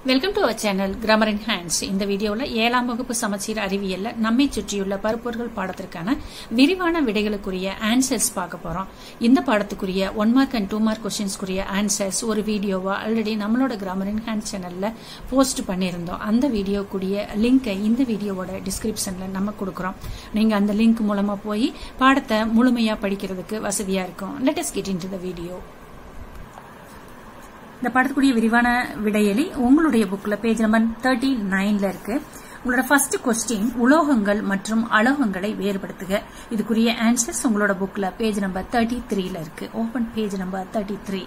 Welcome to our channel Grammar in Hands இந்த வீடியோவில் ஏழாம் வகுப்பு சமச்சீர் அறிவியல்ல நம்மை சுற்றியுள்ள பருப்பொருள் பாடத்திற்கான விரிவான விடைகளுக்குரிய ஆன்சர்ஸ் பார்க்க போறோம் இந்த பாடத்துக்குரிய one mark and two mark கொஸ்டின்ஸ்க்குரிய ஆன்சர்ஸ் ஒரு வீடியோவா ஆல்ரெடி நம்மளோட கிராமர் இன் ஹேண்ட்ஸ் சேனல்ல போஸ்ட் பண்ணியிருந்தோம் அந்த வீடியோக்குரிய லிங்கை இந்த வீடியோவோட டிஸ்கிரிப்ஷன்ல நம்ம கொடுக்குறோம் நீங்க அந்த லிங்க் மூலமா போய் பாடத்தை முழுமையா படிக்கிறதுக்கு வசதியா இருக்கும் let us get into the video இந்த படத்துக்குரிய விரிவான விடையலி உங்களுடைய புக்ல பேஜ் நம்பர் தேர்ட்டி நைன்ல இருக்கு உங்களோட ஃபர்ஸ்ட் கொஸ்டின் உலோகங்கள் மற்றும் அலோகங்களை வேறுபடுத்துக இதுக்குரிய ஆன்சர்ஸ் உங்களோட புக்ல பேஜ் நம்பர் தேர்ட்டி த்ரீல இருக்கு open page number thirty three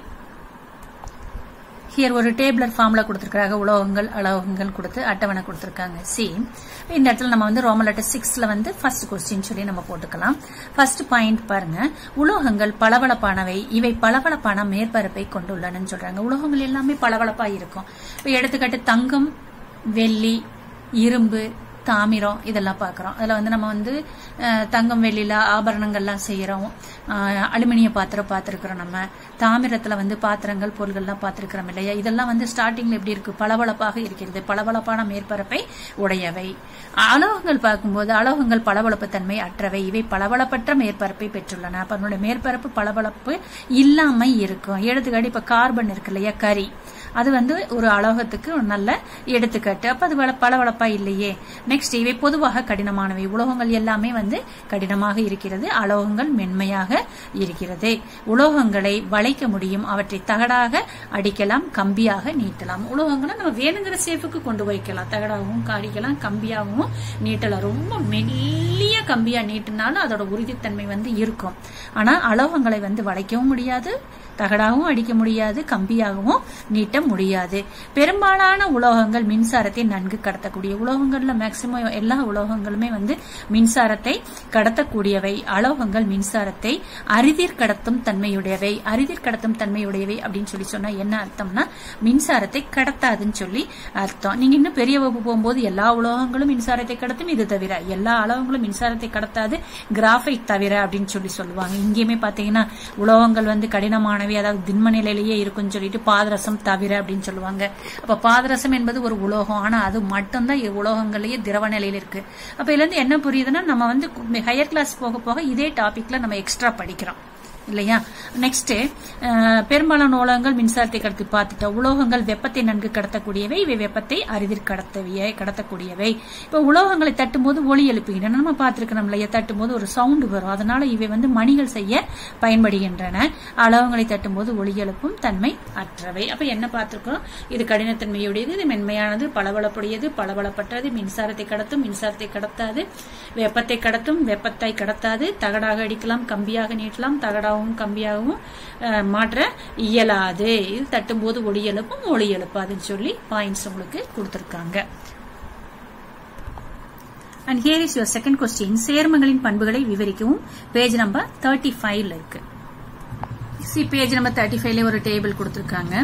here ஒரு டேபிளர் ஃபார்ம்ல கொடுத்திருக்காங்க உலோகங்கள் அலோகங்கள் கொடுத்து அட்டவணை கொடுத்திருக்காங்க சி இந்த இடத்துல நம்ம வந்து ரோமன் லெட்டர் சிக்ஸ்ல வந்து ஃபர்ஸ்ட் கொஸ்டின் சொல்லி நம்ம போட்டுக்கலாம் ஃபர்ஸ்ட் பாயிண்ட் பாருங்க உலோகங்கள் பளபளப்பானவை இவை பளபளப்பான மேற்பரப்பை கொண்டுள்ளனன்னு சொல்றாங்க உலோகங்கள் எல்லாமே பளபளப்பா இருக்கும் இப்ப எடுத்துக்காட்டு தங்கம் வெள்ளி இரும்பு தாமிரம் இதெல்லாம் பார்க்குறோம் அதில் வந்து நம்ம வந்து தங்கம் வெள்ளியில் ஆபரணங்கள்லாம் செய்கிறோம் அலுமினிய பாத்திரம் பார்த்துருக்குறோம் நம்ம தாமிரத்தில் வந்து பாத்திரங்கள் பொருள்கள்லாம் பார்த்துருக்குறோம் இல்லையா இதெல்லாம் வந்து ஸ்டார்டிங்கில் எப்படி இருக்கு பளபளப்பாக இருக்கிறது பளபளப்பான மேற்பரப்பை உடையவை அலோகங்கள் பார்க்கும்போது அலோகங்கள் பளபளப்பு தன்மை அற்றவை இவை பளபளப்பற்ற மேற்பரப்பை பெற்றுள்ளன அப்போ அதனுடைய மேற்பரப்பு பளபளப்பு இல்லாம இருக்கும் எடுத்துக்காட்டு இப்போ கார்பன் இருக்கு இல்லையா கரி அது வந்து ஒரு அலோகத்துக்கு ஒரு நல்ல எடுத்துக்காட்டு அப்ப அது பளபளப்பா இல்லையே நெக்ஸ்ட் இவை பொதுவாக கடினமானவை உலோகங்கள் எல்லாமே வந்து கடினமாக இருக்கிறது அலோகங்கள் மென்மையாக இருக்கிறது உலோகங்களை வளைக்க முடியும் அவற்றை தகடாக அடிக்கலாம் கம்பியாக நீட்டலாம் உலோகங்களை நம்ம வேணுங்கிற சேஃபுக்கு கொண்டு வைக்கலாம் தகடாகவும் அடிக்கலாம் கம்பியாகவும் நீட்டலாம் ரொம்ப மெல்லிய கம்பியா நீட்டினாலும் அதோட உறுதித்தன்மை வந்து இருக்கும் ஆனா அலோகங்களை வந்து வளைக்கவும் முடியாது தகடாகவும் அடிக்க முடியாது கம்பியாகவும் நீட்ட முடியாது பெரும்பாலான உலோகங்கள் மின்சாரத்தை நன்கு கடத்தக்கூடிய உலோகங்கள்ல மேக்சிமம் எல்லா உலோகங்களுமே வந்து மின்சாரத்தை கடத்தக்கூடியவை அலோகங்கள் மின்சாரத்தை அரிதிர் கடத்தும் தன்மையுடையவை அரிதிர் கடத்தும் தன்மையுடையவை அப்படின்னு சொல்லி சொன்னா என்ன அர்த்தம்னா மின்சாரத்தை கடத்தாதுன்னு சொல்லி அர்த்தம் நீங்க இன்னும் பெரிய வகுப்பு போகும்போது எல்லா உலோகங்களும் மின்சாரத்தை கடத்தும் இது தவிர எல்லா அலோகங்களும் மின்சாரத்தை கடத்தாது கிராஃபைட் தவிர அப்படின்னு சொல்லி சொல்லுவாங்க இங்கேயுமே பாத்தீங்கன்னா உலோகங்கள் வந்து கடினமான மாணவி அதாவது திண்ம நிலையிலேயே இருக்குன்னு சொல்லிட்டு பாதரசம் தவிர அப்படின்னு சொல்லுவாங்க அப்ப பாதரசம் என்பது ஒரு உலோகம் ஆனா அது மட்டும்தான் உலோகங்கள்லயே திரவ நிலையில இருக்கு அப்ப இதுல இருந்து என்ன புரியுதுன்னா நம்ம வந்து ஹையர் கிளாஸ் போக போக இதே டாபிக்ல நம்ம எக்ஸ்ட்ரா படிக்கிறோம் இல்லையா நெக்ஸ்ட் பெரும்பாலான உலோகங்கள் மின்சாரத்தை கடத்தி பார்த்துட்டோம் உலோகங்கள் வெப்பத்தை நன்கு கடத்தக்கூடியவை இவை வெப்பத்தை அரிதில் கடத்தவிய கடத்தக்கூடியவை இப்ப உலோகங்களை தட்டும் போது ஒளி எழுப்புகின்றன நம்ம பார்த்திருக்கோம் இல்லையா தட்டும் போது ஒரு சவுண்ட் வரும் அதனால இவை வந்து மணிகள் செய்ய பயன்படுகின்றன அலோகங்களை தட்டும் போது ஒளி எழுப்பும் தன்மை அற்றவை அப்ப என்ன பார்த்திருக்கிறோம் இது கடினத்தன்மையுடையது இது மென்மையானது பளபளப்புடையது பளபளப்பற்றது மின்சாரத்தை கடத்தும் மின்சாரத்தை கடத்தாது வெப்பத்தை கடத்தும் வெப்பத்தை கடத்தாது தகடாக அடிக்கலாம் கம்பியாக நீட்டலாம் தகடாகவும் கம்பியாகவும் மாற்ற இயலாது இது தட்டும் போது ஒளி எழுப்பும் ஒளி எழுப்பாதுன்னு சொல்லி பாயிண்ட்ஸ் உங்களுக்கு கொடுத்திருக்காங்க and here is your second question சேர்மங்களின் பண்புகளை விவரிக்கவும் பேஜ் நம்பர் தேர்ட்டி ஃபைவ்ல இருக்கு சி பேஜ் நம்பர் தேர்ட்டி ஃபைவ்ல ஒரு டேபிள் கொடுத்திருக்காங்க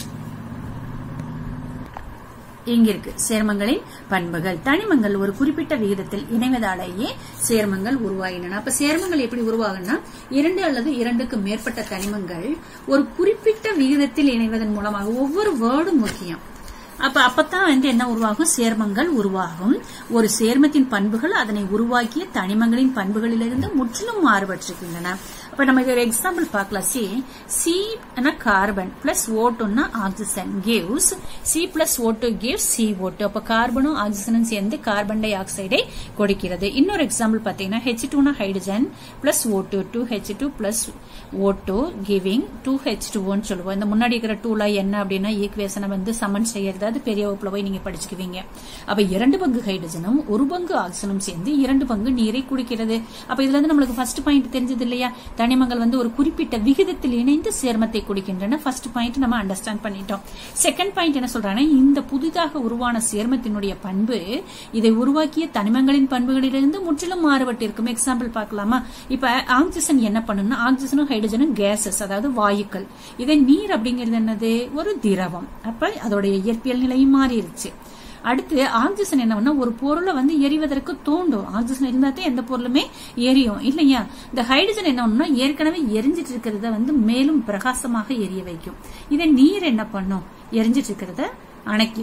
இங்க இருக்கு சேர்மங்களின் பண்புகள் தனிமங்கள் ஒரு குறிப்பிட்ட விகிதத்தில் இணைவதாலேயே சேர்மங்கள் உருவாகின்றன அப்ப சேர்மங்கள் எப்படி உருவாகுன்னா இரண்டு அல்லது இரண்டுக்கு மேற்பட்ட தனிமங்கள் ஒரு குறிப்பிட்ட விகிதத்தில் இணைவதன் மூலமாக ஒவ்வொரு வேர்டும் முக்கியம் அப்ப அப்பதான் வந்து என்ன உருவாகும் சேர்மங்கள் உருவாகும் ஒரு சேர்மத்தின் பண்புகள் அதனை உருவாக்கிய தனிமங்களின் பண்புகளிலிருந்து முற்றிலும் மாறுபட்டிருக்கின்றன அப்ப நம்ம ஒரு எக்ஸாம்பிள் பார்க்கலாம் சி சி கார்பன் பிளஸ் ஓட்டுன்னா oxygen gives C plus O two gives C O two அப்ப கார்பனும் ஆக்சிஜனும் சேர்ந்து கார்பன் டை ஆக்சைடை கொடுக்கிறது இன்னொரு எக்ஸாம்பிள் பாத்தீங்கன்னா ஹெச் டூனா hydrogen plus O two two H two plus O two giving two H டூன்னு சொல்லுவோம் இந்த முன்னாடி இருக்கிற டூல என்ன அப்படின்னா ஈக்குவேஷனை வந்து சமன் செய்யறது அது பெரிய வகுப்புல போய் நீங்க படிச்சுக்குவீங்க அப்ப இரண்டு பங்கு ஹைட்ரஜனும் ஒரு பங்கு ஆக்சிஜனும் சேர்ந்து இரண்டு பங்கு நீரை குடிக்கிறது அப்ப இதுல இருந்து நம்மளுக்கு ஃபர்ஸ்ட் பாயிண்ட் தெரிஞ்சது இல்லையா தனிமங்கள் வந்து ஒரு குறிப்பிட்ட விகிதத்தில் இணைந்து சேர்மத்தை குடிக்கின்றன ஃபர்ஸ்ட் பாயிண்ட் நம்ம அண்டர்ஸ்டாண்ட் பண்ணிட்டோம் செகண்ட் பாயிண்ட் என்ன சொல்றாங்கன்னா இந்த புதிதாக உருவான சேர்மத்தினுடைய பண்பு இதை உருவாக்கிய தனிமங்களின் பண்புகளிலிருந்து முற்றிலும் மாறுபட்டிருக்கும் எக்ஸாம்பிள் பார்க்கலாமா இப்ப ஆக்சிஜன் என்ன பண்ணுன்னா ஆக்சிஜனும் ஹைட்ரஜனும் கேசஸ் அதாவது வாயுக்கள் இதை நீர் அப்படிங்கிறது என்னது ஒரு திரவம் அப்ப அதோடைய இயற்பியல் நிலையும் மாறிடுச்சு அடுத்து ஆக்சிஜன் என்ன பண்ணா ஒரு பொருளை வந்து எரிவதற்கு தூண்டும் ஆக்சிஜன் இருந்தா தான் எந்த பொருளுமே எரியும் இல்லையா இந்த ஹைட்ரஜன் என்ன பண்ணும்னா ஏற்கனவே எரிஞ்சிட்டு இருக்கிறத வந்து மேலும் பிரகாசமாக எரிய வைக்கும் இதை நீர் என்ன பண்ணும் எரிஞ்சிட்டு இருக்கிறத அணைக்கும்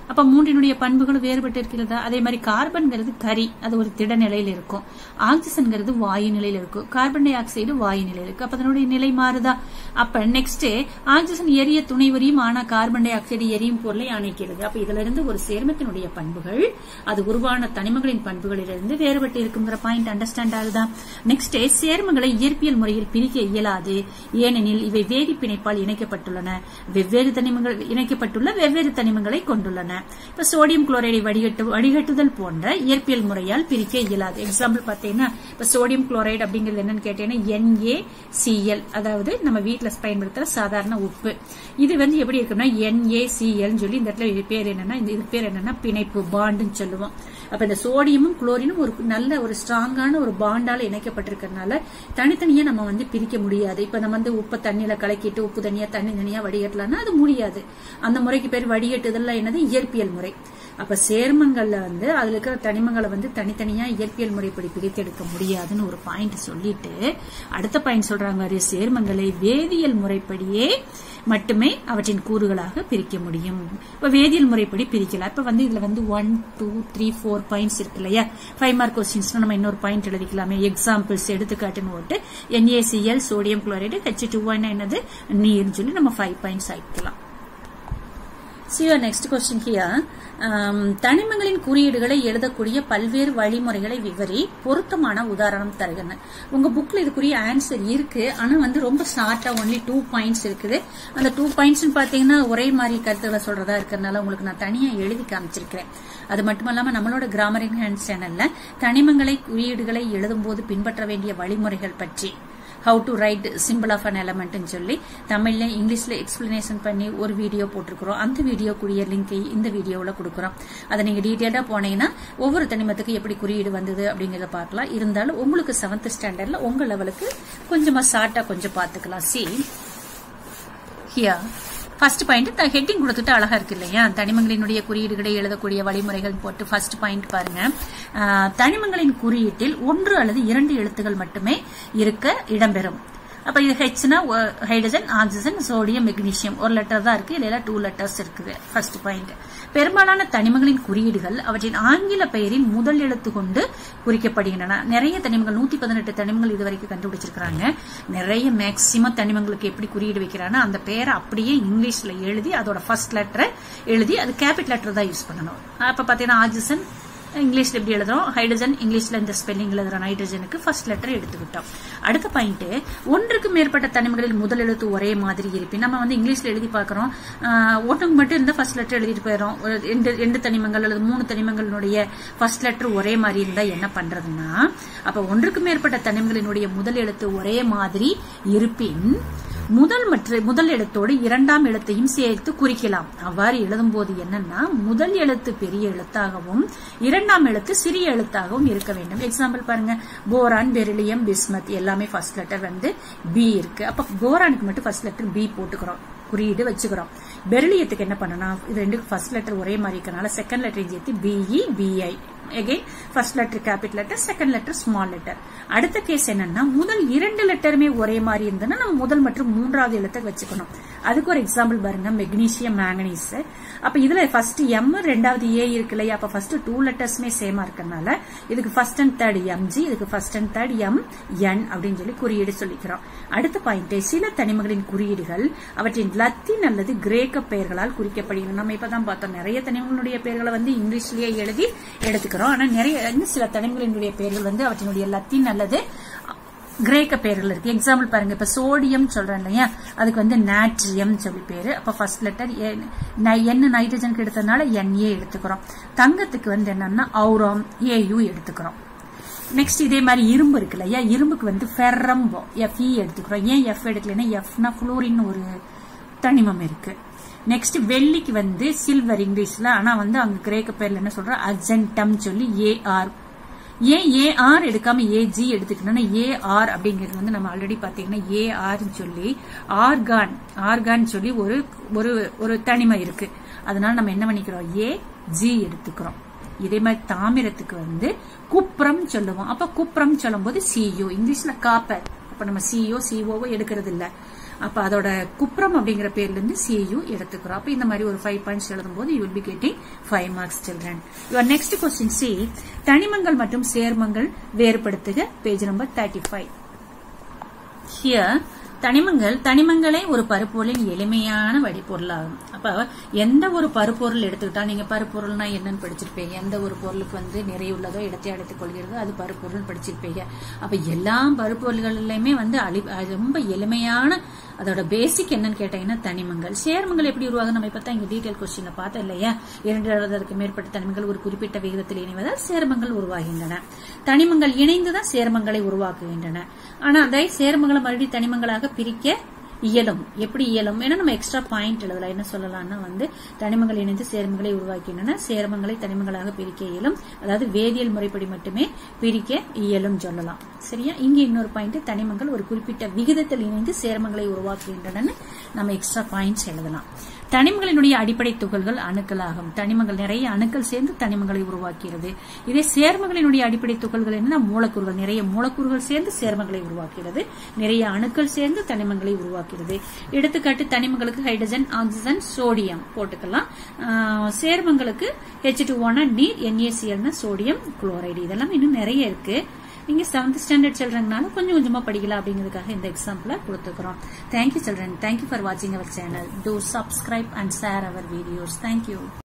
அப்ப மூன்றினுடைய பண்புகளும் வேறுபட்டு இருக்கிறதா அதே மாதிரி கார்பன்கிறது கரி அது ஒரு திட நிலையில இருக்கும் ஆக்சிஜன்கிறது வாயு நிலையில இருக்கும் கார்பன் டை ஆக்சைடு வாயு நிலையில இருக்கு அப்ப அதனுடைய நிலை மாறுதா அப்ப நெக்ஸ்ட் ஆக்சிஜன் எரிய துணைவரியும் ஆனா கார்பன் டை ஆக்சைடு எரியும் பொருளை அணைக்கிறது அப்ப இதுல இருந்து ஒரு சேர்மத்தினுடைய பண்புகள் அது உருவான தனிமங்களின் பண்புகளிலிருந்து வேறுபட்டு இருக்குங்கிற பாயிண்ட் அண்டர்ஸ்டாண்ட் ஆகுதா நெக்ஸ்ட் சேர்மங்களை இயற்பியல் முறையில் பிரிக்க இயலாது ஏனெனில் இவை வேதி பிணைப்பால் இணைக்கப்பட்டுள்ளன வெவ்வேறு தனிமங்கள் இணைக்கப்பட்டுள்ள வெவ்வேறு தனிமங்களை கொண்டுள்ளன இப்ப சோடியம் குளோரைடை வடிகட்டு வடிகட்டுதல் போன்ற இயற்பியல் முறையால் பிரிக்க இயலாது எக்ஸாம்பிள் பார்த்தீங்கன்னா இப்ப சோடியம் குளோரைடு அப்படிங்கிறது என்னன்னு கேட்டீங்கன்னா NaCl அதாவது நம்ம வீட்டுல பயன்படுத்துற சாதாரண உப்பு இது வந்து எப்படி இருக்குன்னா NaCl சொல்லி இந்த இடத்துல இது பேர் என்னன்னா இந்த இது பேர் என்னன்னா பிணைப்பு பாண்டுன்னு சொல்லுவோம் அப்ப இந்த சோடியமும் குளோரினும் ஒரு நல்ல ஒரு ஸ்ட்ராங்கான ஒரு பாண்டால இணைக்கப்பட்டிருக்கிறதுனால தனித்தனியா நம்ம வந்து பிரிக்க முடியாது இப்ப நம்ம வந்து உப்பு தண்ணியில கலக்கிட்டு உப்பு தனியா தண்ணி தனியா வடிகட்டலாம்னா அது முடியாது அந்த முறைக்கு பேர் வடிகட்டுதல் என்னது இயற்பியல் முறை அப்ப சேர்மங்கள்ல வந்து அதுல இருக்கிற தனிமங்களை வந்து தனித்தனியா இயற்பியல் முறைப்படி பிரித்தெடுக்க முடியாதுன்னு ஒரு பாயிண்ட் சொல்லிட்டு அடுத்த பாயிண்ட் சொல்றாங்க பாரு, சேர்மங்களை வேதியியல் முறைப்படியே மட்டுமே அவற்றின் கூறுகளாக பிரிக்க முடியும் இப்ப வேதியியல் முறைப்படி பிரிக்கலாம் இப்ப வந்து இதுல வந்து one two three four points இருக்கு இல்லையா ஃபைவ் மார்க் கொஸ்டின்ஸ் நம்ம இன்னொரு பாயிண்ட் எழுதிக்கலாமே எக்ஸாம்பிள்ஸ் எடுத்துக்காட்டுன்னு போட்டு NaCl sodium chloride H two என்னது நீர்னு சொல்லி நம்ம ஃபைவ் பாயிண்ட்ஸ் ஆக்கிக்கலாம் See your next question here. Um, தனிமங்களின் குறியீடுகளை எழுதக்கூடிய பல்வேறு வழிமுறைகளை விவரி பொருத்தமான உதாரணம் தருகன்னு உங்க புக்ல இதுக்குரிய ஆன்சர் இருக்கு ஆனா வந்து ரொம்ப ஷார்ட்டா ஒன்லி டூ பாயிண்ட்ஸ் இருக்குது அந்த டூ பாயிண்ட்ஸ் பாத்தீங்கன்னா ஒரே மாதிரி கருத்துக்களை சொல்றதா இருக்கிறதுனால உங்களுக்கு நான் தனியா எழுதி காமிச்சிருக்கிறேன் அது மட்டும் இல்லாம நம்மளோட கிராமர் இன் ஹேண்ட் சேனல்ல தனிமங்களை குறியீடுகளை எழுதும்போது பின்பற்ற வேண்டிய வழிமுறைகள் பற்றி how to write symbol of an எலமெண்ட்னு சொல்லி தமிழ்ல இங்கிலீஷ்ல எக்ஸ்பிளனேஷன் பண்ணி ஒரு வீடியோ போட்டிருக்கிறோம் அந்த வீடியோ கூடிய லிங்கை இந்த வீடியோவில் கொடுக்குறோம் அதை நீங்க டீட்டெயிலாக போனீங்கன்னா ஒவ்வொரு தனிமத்துக்கு எப்படி குறியீடு வந்தது அப்படிங்கறத பார்க்கலாம் இருந்தாலும் உங்களுக்கு செவன்த் ஸ்டாண்டர்ட்ல உங்க லெவலுக்கு கொஞ்சமா ஷார்ட்டா கொஞ்சம் பார்த்துக்கலாம் see here first point heading கொடுத்துட்டு அழகா இருக்கு இல்லையா தனிமங்களினுடைய குறியீடுகளை எழுதக்கூடிய வழிமுறைகள் போட்டு ஃபர்ஸ்ட் பாயிண்ட் பாருங்க ஆஹ், தனிமங்களின் குறியீட்டில் ஒன்று அல்லது இரண்டு எழுத்துகள் மட்டுமே இருக்க இடம்பெறும் அப்ப இது ஹெச்னா ஹைட்ரஜன் ஆக்சிஜன் சோடியம் மெக்னீசியம் ஒரு லெட்டர் தான் இருக்கு இல்ல டூ லெட்டர்ஸ் இருக்குது ஃபர்ஸ்ட் பாயிண்ட் பெரும்பாலான தனிமங்களின் குறியீடுகள் அவற்றின் ஆங்கில பெயரின் முதல் எழுத்து கொண்டு குறிக்கப்படுகின்றன நிறைய தனிமங்கள் நூத்தி பதினெட்டு தனிமங்கள் இதுவரைக்கும் கண்டுபிடிச்சிருக்காங்க நிறைய மேக்சிமம் தனிமங்களுக்கு எப்படி குறியீடு வைக்கிறாங்கன்னா அந்த பேரை அப்படியே இங்கிலீஷ்ல எழுதி அதோட ஃபர்ஸ்ட் லெட்டரை எழுதி அது கேபிட் லெட்டர் தான் யூஸ் பண்ணணும் அப்ப பாத்தீங்கன்னா ஆக்சிஜன் இங்கிலீஷ்ல எப்படி எழுதுறோம் ஹைட்ரஜன் இங்கிலீஷ்ல இந்த ஸ்பெல்லிங் எழுதுற நைட்ரஜனுக்கு ஃபர்ஸ்ட் லெட்டர் எடுத்துக்கிட்டோம் அடுத்த பாயிண்ட் ஒன்றுக்கு மேற்பட்ட தனிமங்களில் முதல் எழுத்து ஒரே மாதிரி இருப்பின் நம்ம வந்து இங்கிலீஷ்ல எழுதி பார்க்கறோம் ஆஹ், ஒண்ணுக்கு மட்டும் இருந்தா ஃபர்ஸ்ட் லெட்டர் எழுதிட்டு போயிடும் ஒரு ரெண்டு ரெண்டு தனிமங்கள் அல்லது மூணு தனிமங்களினுடைய ஃபர்ஸ்ட் லெட்டர் ஒரே மாதிரி இருந்தா என்ன பண்றதுன்னா அப்ப ஒன்றுக்கு மேற்பட்ட தனிமங்களினுடைய முதல் எழுத்து ஒரே மாதிரி இருப்பின் முதல் மற்ற முதல் எழுத்தோடு இரண்டாம் எழுத்தையும் சேர்த்து குறிக்கலாம் அவ்வாறு எழுதும்போது என்னன்னா முதல் எழுத்து பெரிய எழுத்தாகவும் இரண்டாம் எழுத்து சிறிய எழுத்தாகவும் இருக்க வேண்டும் எக்ஸாம்பிள் பாருங்க போரான் பெரிலியம் பிஸ்மத் எல்லாமே ஃபர்ஸ்ட் லெட்டர் வந்து பி இருக்கு அப்ப போரானுக்கு மட்டும் ஃபர்ஸ்ட் லெட்டர் பி போட்டுக்கிறோம் குறியீடு வச்சுக்கிறோம் பெரிலியத்துக்கு என்ன பண்ணணும் இது ரெண்டுக்கு ஃபர்ஸ்ட் லெட்டர் ஒரே மாதிரி இருக்கனால செகண்ட் லெட்டர் சேர்த்து B E B I again first letter capital letter second letter small letter அடுத்த கேஸ் என்னன்னா முதல் இரண்டு லெட்டருமே ஒரே மாதிரி இருந்ததுன்னா நம்ம முதல் மற்றும் மூன்றாவது எழுத்தை வச்சுக்கணும் அதுக்கு ஒரு எக்ஸாம்பிள் பாருங்க மெக்னீசியம் மேங்கனீஸ் அப்ப இதுல ஃபர்ஸ்ட் எம் ரெண்டாவது ஏ இருக்கு இல்லையா அப்ப ஃபர்ஸ்ட் டூ லெட்டர்ஸ்மே சேமா இருக்கறனால இதுக்கு ஃபர்ஸ்ட் அண்ட் தேர்ட் எம்ஜி இதுக்கு first and third M N அப்படின்னு சொல்லி குறியீடு சொல்லிக்கிறோம் அடுத்த பாயிண்ட் சில தனிமங்களின் குறியீடுகள் அவற்றின் லத்தீன் அல்லது கிரேக்க பெயர்களால் குறிக்கப்படுகிறது நம்ம இப்பதான் பார்த்தோம் நிறைய தனிமங்களுடைய பெயர்களை வந்து இங்கிலீஷ்லயே எழுதி எடுத்துக்கிறோம் ஆனா நிறைய இன்னும் சில தனிமங்களினுடைய பெயர்கள் வந்து அவற்றினுடைய லத்தீன் அல்லது கிரேக்க பெயர்கள் இருக்கு எக்ஸாம்பிள் பாருங்க இப்ப சோடியம் சொல்றேன் இல்லையா அதுக்கு வந்து நாட்ரியம் சொல்லி பேரு அப்ப ஃபர்ஸ்ட் லெட்டர் என்ன நைட்ரஜனுக்கு எடுத்ததுனால NA எடுத்துக்கிறோம் தங்கத்துக்கு வந்து என்னன்னா ஔரம் ஏயு எடுத்துக்கிறோம் நெக்ஸ்ட் இதே மாதிரி இரும்பு இருக்கு இல்லையா இரும்புக்கு வந்து ஃபெர்ரம்போ எஃப்இ எடுத்துக்கிறோம் ஏன் எஃப் எடுக்கலைன்னா எஃப்னா புளூரின் ஒரு தனிமம் இருக்கு நெக்ஸ்ட் வெள்ளிக்கு வந்து சில்வர் இங்கிலீஷ்ல ஆனா வந்து அங்க கிரேக்க பேர்ல என்ன சொல்றோம் அர்ஜென்டம் சொல்லி ஏஆர் ஏன் ஏஆர் எடுக்காம ஏஜி எடுத்துக்கணும்னா ஏஆர் அப்படிங்கிறது வந்து நம்ம ஆல்ரெடி பாத்தீங்கன்னா ஏஆர்னு சொல்லி ஆர்கான் ஆர்கான் சொல்லி ஒரு ஒரு ஒரு தனிமை இருக்கு அதனால நம்ம என்ன பண்ணிக்கிறோம் ஏ ஜி எடுத்துக்கிறோம் இதே மாதிரி தாமிரத்துக்கு வந்து குப்ரம் சொல்லுவோம் அப்ப குப்ரம் சொல்லும் போது சியு இங்கிலீஷ்ல காப்பர் அப்ப நம்ம சிஓ சிஓவோ எடுக்கிறது இல்ல அப்ப அதோட குப்ரம் அப்படிங்கிற பேர்ல இருந்து சியு எடுத்துக்கிறோம் அப்ப இந்த மாதிரி ஒரு ஃபைவ் பாயிண்ட்ஸ் எழுதும் போது you will be getting five marks children your next question C தனிமங்கள் மற்றும் சேர்மங்கள் வேறுபடுத்துக page number thirty five here தனிமங்கள் தனிமங்களே ஒரு பருப்பொருளின் எளிமையான வடிபொருளாகும் அப்ப எந்த ஒரு பருப்பொருள் எடுத்துக்கிட்டா நீங்க பருப்பொருள்னா என்னன்னு படிச்சிருப்பீங்க எந்த ஒரு பொருளுக்கு வந்து நிறைய உள்ளதோ இடத்தை அடைத்துக் கொள்கிறதோ அது பருப்பொருள் படிச்சிருப்பீங்க அப்ப எல்லா பருப்பொருள்களிலுமே வந்து அழி ரொம்ப எளிமையான அதோட பேசிக் என்னன்னு கேட்டீங்கன்னா தனிமங்கள் சேர்மங்கள் எப்படி உருவாகும் நம்ம இப்ப தான் இங்க டீடைல் கொஸ்டின்ல பார்த்தோம் இல்லையா இரண்டு அதற்கு மேற்பட்ட தனிமங்கள் ஒரு குறிப்பிட்ட விகிதத்தில் இணைவதால் சேர்மங்கள் உருவாகின்றன தனிமங்கள் இணைந்துதான் சேர்மங்களை உருவாக்குகின்றன ஆனா அதை சேர்மங்களை மறுபடியும் தனிமங்களாக பிரிக்க இயலும் எப்படி இயலும் ஏன்னா நம்ம எக்ஸ்ட்ரா பாயிண்ட் எழுதலாம் என்ன சொல்லலாம்னா வந்து தனிமங்கள் இணைந்து சேர்மங்களை உருவாக்கின்றன சேர்மங்களை தனிமங்களாக பிரிக்க இயலும் அதாவது வேதியியல் முறைப்படி மட்டுமே பிரிக்க இயலும் சொல்லலாம் சரியா இங்க இன்னொரு பாயிண்ட் தனிமங்கள் ஒரு குறிப்பிட்ட விகிதத்தில் இணைந்து சேர்மங்களை உருவாக்குகின்றன நம்ம எக்ஸ்ட்ரா பாயிண்ட்ஸ் எழுதலாம் தனிமங்களினுடைய அடிப்படை துகள்கள் அணுக்களாகும் தனிமங்கள் நிறைய அணுக்கள் சேர்ந்து தனிமங்களை உருவாக்குகிறது இதே சேர்மங்களினுடைய அடிப்படை துகள்கள் என்ன மூலக்கூறுகள் நிறைய மூலக்கூறுகள் சேர்ந்து சேர்மங்களை உருவாக்குகிறது நிறைய அணுக்கள் சேர்ந்து தனிமங்களை உருவாக்குகிறது எடுத்துக்காட்டு தனிமங்களுக்கு ஹைட்ரஜன் ஆக்சிஜன் சோடியம் போட்டுக்கலாம் சேர்மங்களுக்கு ஹெச் டூ நீர் என்ஏசிஎல்னா சோடியம் குளோரைடு இதெல்லாம் இன்னும் நிறைய இருக்கு நீங்க செவன்த் ஸ்டாண்டர்ட் சில்ட்ரன்னால கொஞ்சம் கொஞ்சமா படிக்கலாம் அப்படிங்கிறதுக்காக இந்த எக்ஸாம்பிள கொடுத்துக்கிறோம் தேங்க்யூ சில்ட்ரன் தேங்க்யூ ஃபார் வாட்சிங் our channel do subscribe and share our videos thank you